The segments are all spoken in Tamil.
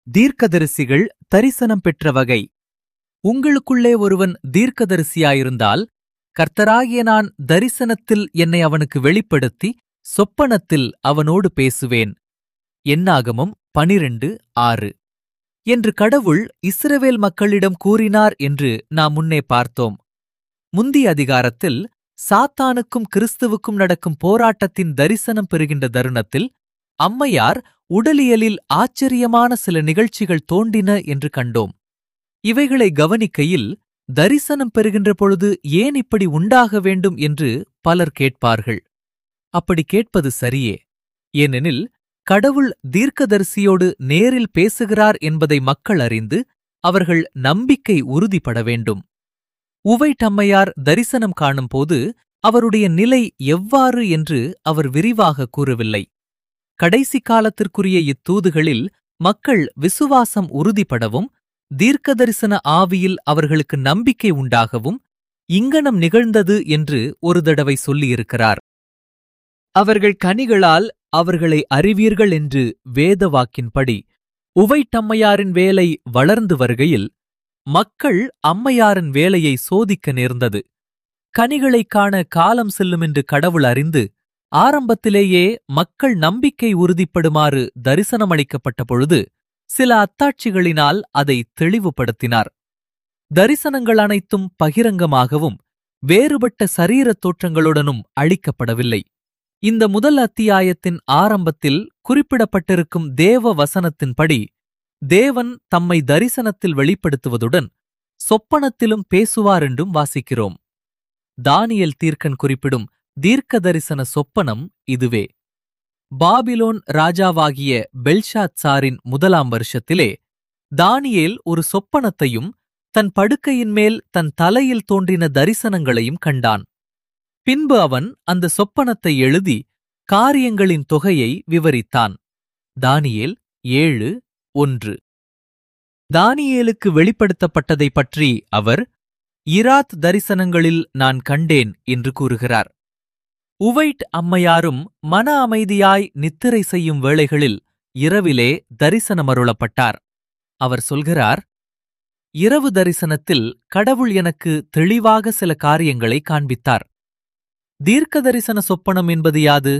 தீர்க்கதரிசிகள் தரிசனம் பெற்ற வகை உங்களுக்குள்ளே ஒருவன் தீர்க்கதரிசியாயிருந்தால் கர்த்தராகிய நான் தரிசனத்தில் என்னை அவனுக்கு வெளிப்படுத்தி சொப்பனத்தில் அவனோடு பேசுவேன் என்னாகமம் பனிரெண்டு ஆறு என்று கடவுள் இஸ்ரவேல் மக்களிடம் கூறினார் என்று நாம் முன்னே பார்த்தோம் முந்திய அதிகாரத்தில் சாத்தானுக்கும் கிறிஸ்துவுக்கும் நடக்கும் போராட்டத்தின் தரிசனம் பெறுகின்ற தருணத்தில் அம்மையார் உடலியலில் ஆச்சரியமான சில நிகழ்ச்சிகள் தோன்றின என்று கண்டோம் இவைகளை கவனிக்கையில் தரிசனம் பெறுகின்ற பொழுது ஏன் இப்படி உண்டாக வேண்டும் என்று பலர் கேட்பார்கள் அப்படி கேட்பது சரியே ஏனெனில் கடவுள் தீர்க்கதரிசியோடு நேரில் பேசுகிறார் என்பதை மக்கள் அறிந்து அவர்கள் நம்பிக்கை உறுதிப்பட வேண்டும் உவைட்டம்மையார் தரிசனம் காணும்போது அவருடைய நிலை எவ்வாறு என்று அவர் விரிவாக கூறவில்லை கடைசி காலத்திற்குரிய இத்தூதுகளில் மக்கள் விசுவாசம் உறுதிப்படவும் தீர்க்கதரிசன ஆவியில் அவர்களுக்கு நம்பிக்கை உண்டாகவும் இங்கனம் நிகழ்ந்தது என்று ஒரு தடவை சொல்லியிருக்கிறார் அவர்கள் கனிகளால் அவர்களை அறிவீர்கள் என்று வேத வாக்கின்படி உவைட்டம்மையாரின் வேலை வளர்ந்து வருகையில் மக்கள் அம்மையாரின் வேலையை சோதிக்க நேர்ந்தது கனிகளைக் காண காலம் செல்லும் என்று கடவுள் அறிந்து ஆரம்பத்திலேயே மக்கள் நம்பிக்கை உறுதிப்படுமாறு தரிசனமளிக்கப்பட்ட பொழுது சில அத்தாட்சிகளினால் அதை தெளிவுபடுத்தினார் தரிசனங்கள் அனைத்தும் பகிரங்கமாகவும் வேறுபட்ட சரீரத் தோற்றங்களுடனும் அளிக்கப்படவில்லை இந்த முதல் அத்தியாயத்தின் ஆரம்பத்தில் குறிப்பிடப்பட்டிருக்கும் தேவ வசனத்தின்படி தேவன் தம்மை தரிசனத்தில் வெளிப்படுத்துவதுடன் சொப்பனத்திலும் பேசுவார் என்றும் வாசிக்கிறோம் தானியல் தீர்க்கன் குறிப்பிடும் தீர்க்க தரிசன சொப்பனம் இதுவே பாபிலோன் ராஜாவாகிய பெல்ஷாத் சாரின் முதலாம் வருஷத்திலே தானியேல் ஒரு சொப்பனத்தையும் தன் படுக்கையின் மேல் தன் தலையில் தோன்றின தரிசனங்களையும் கண்டான் பின்பு அவன் அந்த சொப்பனத்தை எழுதி காரியங்களின் தொகையை விவரித்தான் தானியேல் ஏழு ஒன்று தானியேலுக்கு வெளிப்படுத்தப்பட்டதை பற்றி அவர் இராத் தரிசனங்களில் நான் கண்டேன் என்று கூறுகிறார் உவைட் அம்மையாரும் மன அமைதியாய் நித்திரை செய்யும் வேளைகளில் இரவிலே தரிசனமருளப்பட்டார் அவர் சொல்கிறார் இரவு தரிசனத்தில் கடவுள் எனக்கு தெளிவாக சில காரியங்களை காண்பித்தார் தீர்க்க தரிசன சொப்பனம் என்பது யாது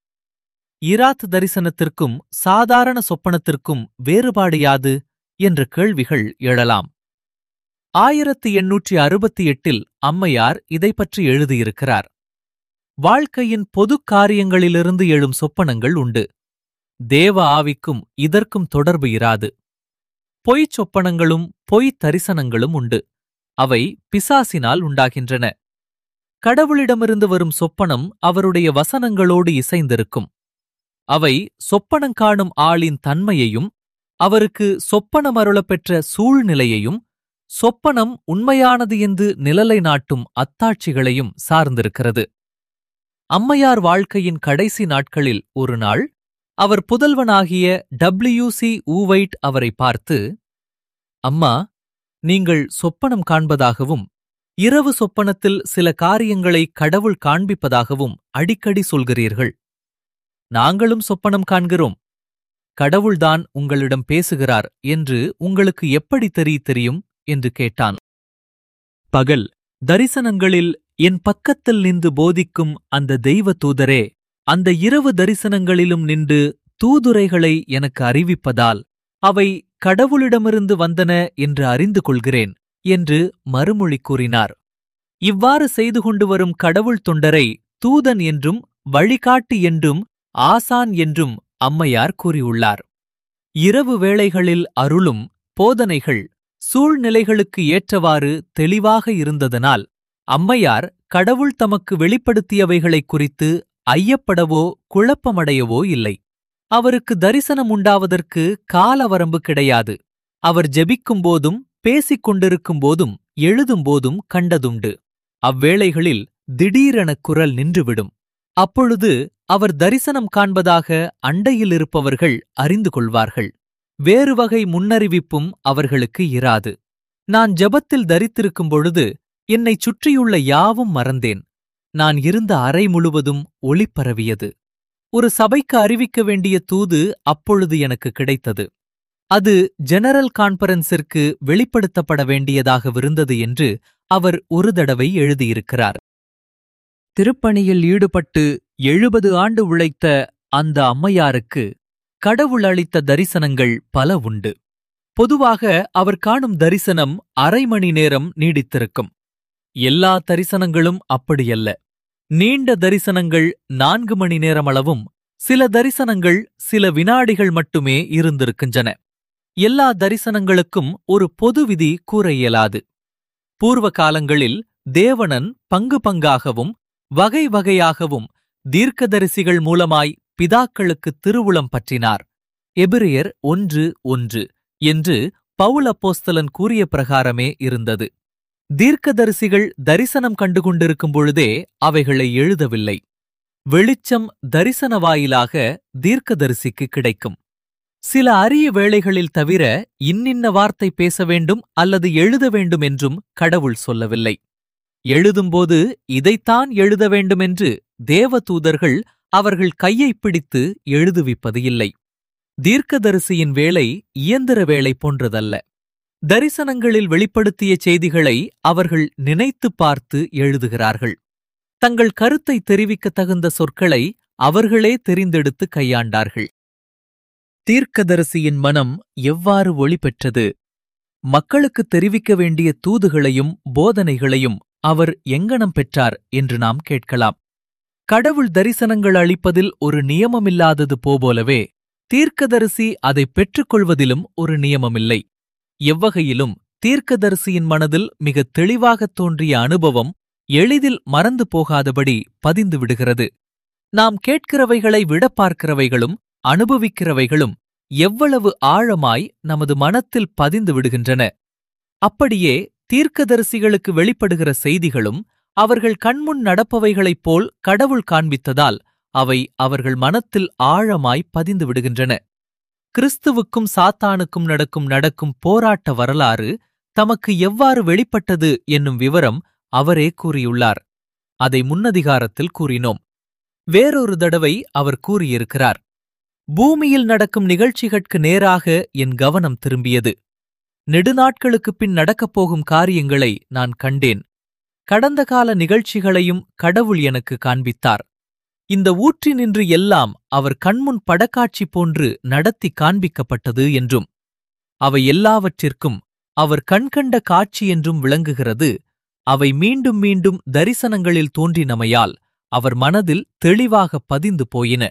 இராத் தரிசனத்திற்கும் சாதாரண சொப்பனத்திற்கும் வேறுபாடு யாது என்ற கேள்விகள் எழலாம் ஆயிரத்து எண்ணூற்றி அறுபத்தி எட்டில் அம்மையார் இதை பற்றி எழுதியிருக்கிறார் வாழ்க்கையின் பொதுக் காரியங்களிலிருந்து எழும் சொப்பனங்கள் உண்டு தேவ ஆவிக்கும் இதற்கும் தொடர்பு இராது பொய்ச் சொப்பனங்களும் பொய் தரிசனங்களும் உண்டு அவை பிசாசினால் உண்டாகின்றன கடவுளிடமிருந்து வரும் சொப்பனம் அவருடைய வசனங்களோடு இசைந்திருக்கும் அவை சொப்பனம் காணும் ஆளின் தன்மையையும் அவருக்கு சொப்பனம் அருளப்பெற்ற சூழ்நிலையையும் சொப்பனம் உண்மையானது என்று நிழலை நாட்டும் அத்தாட்சிகளையும் சார்ந்திருக்கிறது அம்மையார் வாழ்க்கையின் கடைசி நாட்களில் ஒரு நாள் அவர் புதல்வனாகிய டபிள்யூ சி ஊவைட் அவரை பார்த்து அம்மா நீங்கள் சொப்பனம் காண்பதாகவும் இரவு சொப்பனத்தில் சில காரியங்களை கடவுள் காண்பிப்பதாகவும் அடிக்கடி சொல்கிறீர்கள் நாங்களும் சொப்பனம் காண்கிறோம் கடவுள்தான் உங்களிடம் பேசுகிறார் என்று உங்களுக்கு எப்படி தெரிய தெரியும் என்று கேட்டான் பகல் தரிசனங்களில் என் பக்கத்தில் நின்று போதிக்கும் அந்த தெய்வ தூதரே அந்த இரவு தரிசனங்களிலும் நின்று தூதுரைகளை எனக்கு அறிவிப்பதால் அவை கடவுளிடமிருந்து வந்தன என்று அறிந்து கொள்கிறேன் என்று மறுமொழி கூறினார் இவ்வாறு செய்து கொண்டு வரும் கடவுள் தொண்டரை தூதன் என்றும் வழிகாட்டி என்றும் ஆசான் என்றும் அம்மையார் கூறியுள்ளார் இரவு வேளைகளில் அருளும் போதனைகள் சூழ்நிலைகளுக்கு ஏற்றவாறு தெளிவாக இருந்ததனால் அம்மையார் கடவுள் தமக்கு வெளிப்படுத்தியவைகளைக் குறித்து ஐயப்படவோ குழப்பமடையவோ இல்லை அவருக்கு தரிசனம் உண்டாவதற்கு காலவரம்பு கிடையாது அவர் ஜெபிக்கும் போதும் பேசிக் கொண்டிருக்கும் போதும் எழுதும் போதும் கண்டதுண்டு அவ்வேளைகளில் திடீரென குரல் நின்றுவிடும் அப்பொழுது அவர் தரிசனம் காண்பதாக அண்டையில் இருப்பவர்கள் அறிந்து கொள்வார்கள் வேறு வகை முன்னறிவிப்பும் அவர்களுக்கு இராது நான் ஜெபத்தில் தரித்திருக்கும் பொழுது என்னைச் சுற்றியுள்ள யாவும் மறந்தேன் நான் இருந்த அறை முழுவதும் ஒளிப்பரவியது ஒரு சபைக்கு அறிவிக்க வேண்டிய தூது அப்பொழுது எனக்கு கிடைத்தது அது ஜெனரல் கான்பரன்ஸிற்கு வெளிப்படுத்தப்பட வேண்டியதாகவிருந்தது என்று அவர் ஒரு தடவை எழுதியிருக்கிறார் திருப்பணியில் ஈடுபட்டு எழுபது ஆண்டு உழைத்த அந்த அம்மையாருக்கு கடவுள் அளித்த தரிசனங்கள் பல உண்டு பொதுவாக அவர் காணும் தரிசனம் அரை மணி நேரம் நீடித்திருக்கும் எல்லா தரிசனங்களும் அப்படியல்ல நீண்ட தரிசனங்கள் நான்கு மணி நேரமளவும் சில தரிசனங்கள் சில வினாடிகள் மட்டுமே இருந்திருக்கின்றன எல்லா தரிசனங்களுக்கும் ஒரு பொது விதி கூற இயலாது பூர்வ காலங்களில் தேவனன் பங்கு பங்காகவும் வகை வகையாகவும் தீர்க்கதரிசிகள் மூலமாய் பிதாக்களுக்கு திருவுளம் பற்றினார் எபிரியர் ஒன்று ஒன்று என்று பவுல் அப்போஸ்தலன் கூறிய பிரகாரமே இருந்தது தீர்க்கதரிசிகள் தரிசனம் கண்டுகொண்டிருக்கும் பொழுதே அவைகளை எழுதவில்லை வெளிச்சம் தரிசன வாயிலாக தீர்க்கதரிசிக்கு கிடைக்கும் சில அரிய வேளைகளில் தவிர இன்னின்ன வார்த்தை பேச வேண்டும் அல்லது எழுத வேண்டும் என்றும் கடவுள் சொல்லவில்லை எழுதும்போது இதைத்தான் எழுத வேண்டுமென்று தேவதூதர்கள் அவர்கள் கையைப் பிடித்து எழுதுவிப்பது இல்லை தீர்க்கதரிசியின் வேலை இயந்திர வேலை போன்றதல்ல தரிசனங்களில் வெளிப்படுத்திய செய்திகளை அவர்கள் நினைத்துப் பார்த்து எழுதுகிறார்கள் தங்கள் கருத்தை தெரிவிக்கத் தகுந்த சொற்களை அவர்களே தெரிந்தெடுத்து கையாண்டார்கள் தீர்க்கதரிசியின் மனம் எவ்வாறு ஒளி பெற்றது மக்களுக்கு தெரிவிக்க வேண்டிய தூதுகளையும் போதனைகளையும் அவர் எங்கனம் பெற்றார் என்று நாம் கேட்கலாம் கடவுள் தரிசனங்கள் அளிப்பதில் ஒரு நியமமில்லாதது போபோலவே தீர்க்கதரிசி அதை பெற்றுக்கொள்வதிலும் ஒரு நியமமில்லை எவ்வகையிலும் தீர்க்கதரிசியின் மனதில் மிக தெளிவாகத் தோன்றிய அனுபவம் எளிதில் மறந்து போகாதபடி பதிந்து விடுகிறது நாம் கேட்கிறவைகளை விட பார்க்கிறவைகளும் அனுபவிக்கிறவைகளும் எவ்வளவு ஆழமாய் நமது மனத்தில் பதிந்து விடுகின்றன அப்படியே தீர்க்கதரிசிகளுக்கு வெளிப்படுகிற செய்திகளும் அவர்கள் கண்முன் நடப்பவைகளைப் போல் கடவுள் காண்பித்ததால் அவை அவர்கள் மனத்தில் ஆழமாய் பதிந்து விடுகின்றன கிறிஸ்துவுக்கும் சாத்தானுக்கும் நடக்கும் நடக்கும் போராட்ட வரலாறு தமக்கு எவ்வாறு வெளிப்பட்டது என்னும் விவரம் அவரே கூறியுள்ளார் அதை முன்னதிகாரத்தில் கூறினோம் வேறொரு தடவை அவர் கூறியிருக்கிறார் பூமியில் நடக்கும் நிகழ்ச்சிகட்கு நேராக என் கவனம் திரும்பியது நெடுநாட்களுக்குப் பின் நடக்கப் போகும் காரியங்களை நான் கண்டேன் கடந்த கால நிகழ்ச்சிகளையும் கடவுள் எனக்கு காண்பித்தார் இந்த ஊற்றினின்று எல்லாம் அவர் கண்முன் படக்காட்சி போன்று நடத்தி காண்பிக்கப்பட்டது என்றும் அவை எல்லாவற்றிற்கும் அவர் கண்கண்ட காட்சி என்றும் விளங்குகிறது அவை மீண்டும் மீண்டும் தரிசனங்களில் தோன்றினமையால் அவர் மனதில் தெளிவாக பதிந்து போயின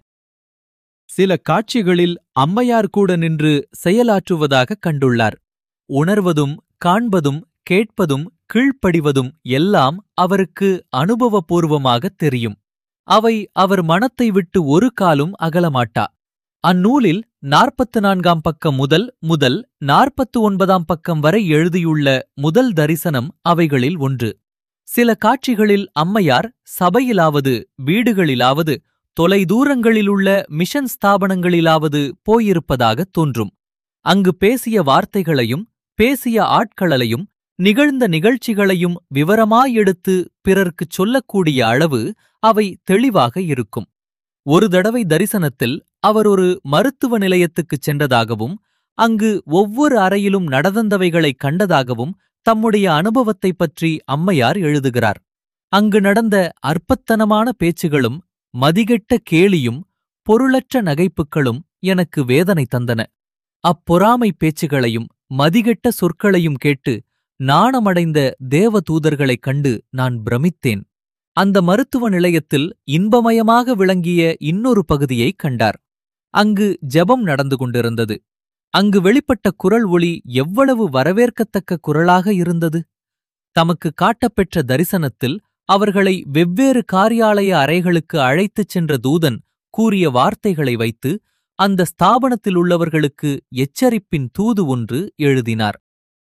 சில காட்சிகளில் அம்மையார் கூட நின்று செயலாற்றுவதாக கண்டுள்ளார் உணர்வதும் காண்பதும் கேட்பதும் கீழ்ப்படிவதும் எல்லாம் அவருக்கு அனுபவபூர்வமாகத் தெரியும் அவை அவர் மனத்தை விட்டு ஒரு காலும் அகலமாட்டா அந்நூலில் நாற்பத்து நான்காம் பக்கம் முதல் முதல் நாற்பத்து ஒன்பதாம் பக்கம் வரை எழுதியுள்ள முதல் தரிசனம் அவைகளில் ஒன்று சில காட்சிகளில் அம்மையார் சபையிலாவது வீடுகளிலாவது தொலைதூரங்களிலுள்ள மிஷன் ஸ்தாபனங்களிலாவது போயிருப்பதாகத் தோன்றும் அங்கு பேசிய வார்த்தைகளையும் பேசிய ஆட்களலையும் நிகழ்ந்த நிகழ்ச்சிகளையும் விவரமாயெடுத்து பிறர்க்குச் சொல்லக்கூடிய அளவு அவை தெளிவாக இருக்கும் ஒரு தடவை தரிசனத்தில் அவர் ஒரு மருத்துவ நிலையத்துக்குச் சென்றதாகவும் அங்கு ஒவ்வொரு அறையிலும் நடந்தவைகளைக் கண்டதாகவும் தம்முடைய அனுபவத்தைப் பற்றி அம்மையார் எழுதுகிறார் அங்கு நடந்த அற்பத்தனமான பேச்சுகளும் மதிகெட்ட கேலியும் பொருளற்ற நகைப்புகளும் எனக்கு வேதனை தந்தன அப்பொறாமை பேச்சுகளையும் மதிகெட்ட சொற்களையும் கேட்டு நாணமடைந்த தேவ தூதர்களைக் கண்டு நான் பிரமித்தேன் அந்த மருத்துவ நிலையத்தில் இன்பமயமாக விளங்கிய இன்னொரு பகுதியைக் கண்டார் அங்கு ஜெபம் நடந்து கொண்டிருந்தது அங்கு வெளிப்பட்ட குரல் ஒளி எவ்வளவு வரவேற்கத்தக்க குரலாக இருந்தது தமக்கு காட்டப்பெற்ற தரிசனத்தில் அவர்களை வெவ்வேறு காரியாலய அறைகளுக்கு அழைத்துச் சென்ற தூதன் கூறிய வார்த்தைகளை வைத்து அந்த ஸ்தாபனத்தில் உள்ளவர்களுக்கு எச்சரிப்பின் தூது ஒன்று எழுதினார்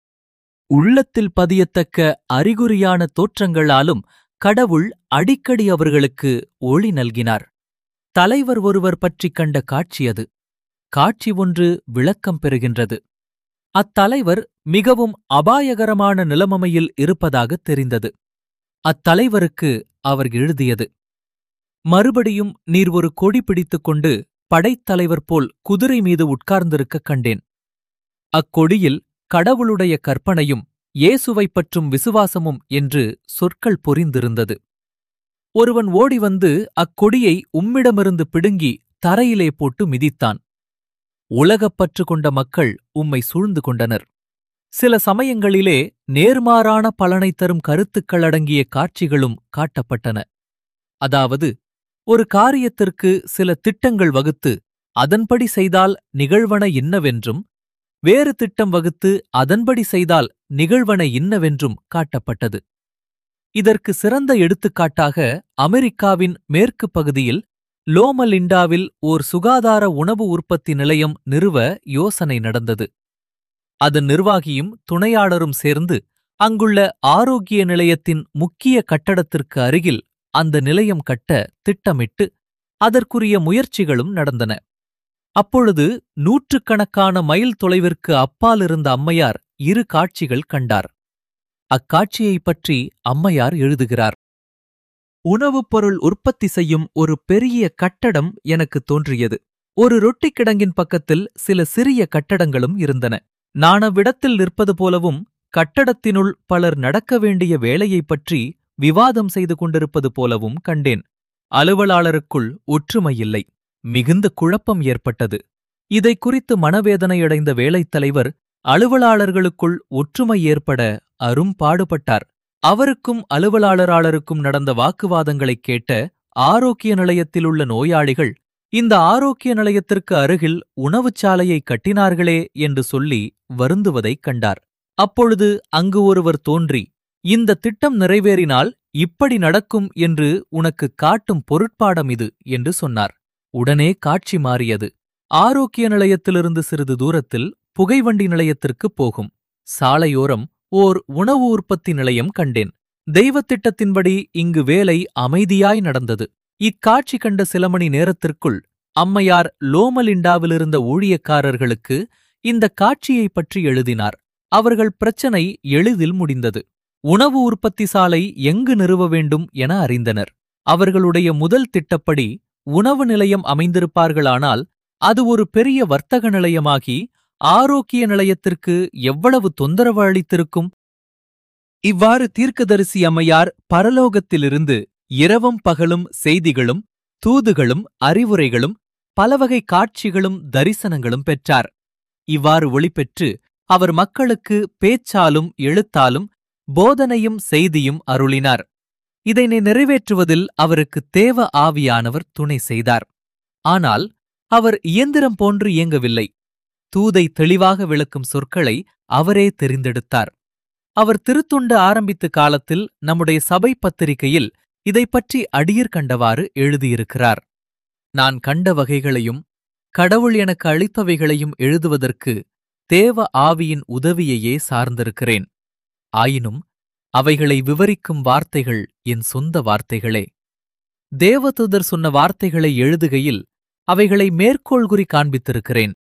உள்ளத்தில் பதியத்தக்க அறிகுறியான தோற்றங்களாலும் கடவுள் அடிக்கடி அவர்களுக்கு ஒளி நல்கினார் தலைவர் ஒருவர் பற்றிக் கண்ட காட்சி அது காட்சி ஒன்று விளக்கம் பெறுகின்றது அத்தலைவர் மிகவும் அபாயகரமான நிலைமையில் இருப்பதாகத் தெரிந்தது அத்தலைவருக்கு அவர் எழுதியது மறுபடியும் நீர் ஒரு கொடி பிடித்துக் கொண்டு படைத்தலைவர் போல் குதிரை மீது உட்கார்ந்திருக்கக் கண்டேன் அக்கொடியில் கடவுளுடைய கற்பனையும் இயேசுவைப் பற்றும் விசுவாசமும் என்று சொற்கள் பொறிந்திருந்தது ஒருவன் ஓடி வந்து அக்கொடியை உம்மிடமிருந்து பிடுங்கி தரையிலே போட்டு மிதித்தான் உலகப்பற்று கொண்ட மக்கள் உம்மை சூழ்ந்து கொண்டனர் சில சமயங்களிலே நேர்மாறான பலனை தரும் கருத்துக்கள் அடங்கிய காட்சிகளும் காட்டப்பட்டன அதாவது ஒரு காரியத்திற்கு சில திட்டங்கள் வகுத்து அதன்படி செய்தால் நிகழ்வன இன்னவென்றும் வேறு திட்டம் வகுத்து அதன்படி செய்தால் நிகழ்வன இன்னவென்றும் காட்டப்பட்டது இதற்கு சிறந்த எடுத்துக்காட்டாக அமெரிக்காவின் மேற்கு பகுதியில் லோமலிண்டாவில் ஓர் சுகாதார உணவு உற்பத்தி நிலையம் நிறுவ யோசனை நடந்தது அதன் நிர்வாகியும் துணையாளரும் சேர்ந்து அங்குள்ள ஆரோக்கிய நிலையத்தின் முக்கிய கட்டடத்திற்கு அருகில் அந்த நிலையம் கட்ட திட்டமிட்டு அதற்குரிய முயற்சிகளும் நடந்தன அப்பொழுது நூற்றுக்கணக்கான மைல் தொலைவிற்கு அப்பாலிருந்த அம்மையார் இரு காட்சிகள் கண்டார் அக்காட்சியைப் பற்றி அம்மையார் எழுதுகிறார் உணவுப் பொருள் உற்பத்தி செய்யும் ஒரு பெரிய கட்டடம் எனக்கு தோன்றியது ஒரு ரொட்டிக் கிடங்கின் பக்கத்தில் சில சிறிய கட்டடங்களும் இருந்தன நான் அவ்விடத்தில் நிற்பது போலவும் கட்டடத்தினுள் பலர் நடக்க வேண்டிய வேலையைப் பற்றி விவாதம் செய்து கொண்டிருப்பது போலவும் கண்டேன் அலுவலாளருக்குள் ஒற்றுமையில்லை மிகுந்த குழப்பம் ஏற்பட்டது இதை குறித்து மனவேதனையடைந்த வேலைத் தலைவர் அலுவலாளர்களுக்குள் ஒற்றுமை ஏற்பட அரும் பாடுபட்டார் அவருக்கும் அலுவலாளராளருக்கும் நடந்த வாக்குவாதங்களைக் கேட்ட ஆரோக்கிய நிலையத்திலுள்ள நோயாளிகள் இந்த ஆரோக்கிய நிலையத்திற்கு அருகில் உணவுச்சாலையை கட்டினார்களே என்று சொல்லி வருந்துவதைக் கண்டார் அப்பொழுது அங்கு ஒருவர் தோன்றி இந்த திட்டம் நிறைவேறினால் இப்படி நடக்கும் என்று உனக்கு காட்டும் பொருட்பாடம் இது என்று சொன்னார் உடனே காட்சி மாறியது ஆரோக்கிய நிலையத்திலிருந்து சிறிது தூரத்தில் புகைவண்டி நிலையத்திற்குப் போகும் சாலையோரம் ஓர் உணவு உற்பத்தி நிலையம் கண்டேன் தெய்வத் திட்டத்தின்படி இங்கு வேலை அமைதியாய் நடந்தது இக்காட்சி கண்ட சில மணி நேரத்திற்குள் அம்மையார் லோமலிண்டாவிலிருந்த ஊழியக்காரர்களுக்கு இந்த காட்சியைப் பற்றி எழுதினார் அவர்கள் பிரச்சனை எளிதில் முடிந்தது உணவு உற்பத்தி சாலை எங்கு நிறுவ வேண்டும் என அறிந்தனர் அவர்களுடைய முதல் திட்டப்படி உணவு நிலையம் அமைந்திருப்பார்களானால் அது ஒரு பெரிய வர்த்தக நிலையமாகி ஆரோக்கிய நிலையத்திற்கு எவ்வளவு தொந்தரவு அளித்திருக்கும் இவ்வாறு தீர்க்கதரிசி அம்மையார் பரலோகத்திலிருந்து இரவும் பகலும் செய்திகளும் தூதுகளும் அறிவுரைகளும் பலவகை காட்சிகளும் தரிசனங்களும் பெற்றார் இவ்வாறு ஒளிபெற்று அவர் மக்களுக்கு பேச்சாலும் எழுத்தாலும் போதனையும் செய்தியும் அருளினார் இதனை நிறைவேற்றுவதில் அவருக்கு தேவ ஆவியானவர் துணை செய்தார் ஆனால் அவர் இயந்திரம் போன்று இயங்கவில்லை தூதை தெளிவாக விளக்கும் சொற்களை அவரே தெரிந்தெடுத்தார் அவர் திருத்தொண்டு ஆரம்பித்த காலத்தில் நம்முடைய சபை பத்திரிகையில் இதைப்பற்றி அடியர் கண்டவாறு எழுதியிருக்கிறார் நான் கண்ட வகைகளையும் கடவுள் எனக்கு அளித்தவைகளையும் எழுதுவதற்கு தேவ ஆவியின் உதவியையே சார்ந்திருக்கிறேன் ஆயினும் அவைகளை விவரிக்கும் வார்த்தைகள் என் சொந்த வார்த்தைகளே தேவதூதர் சொன்ன வார்த்தைகளை எழுதுகையில் அவைகளை மேற்கோள் குறி காண்பித்திருக்கிறேன்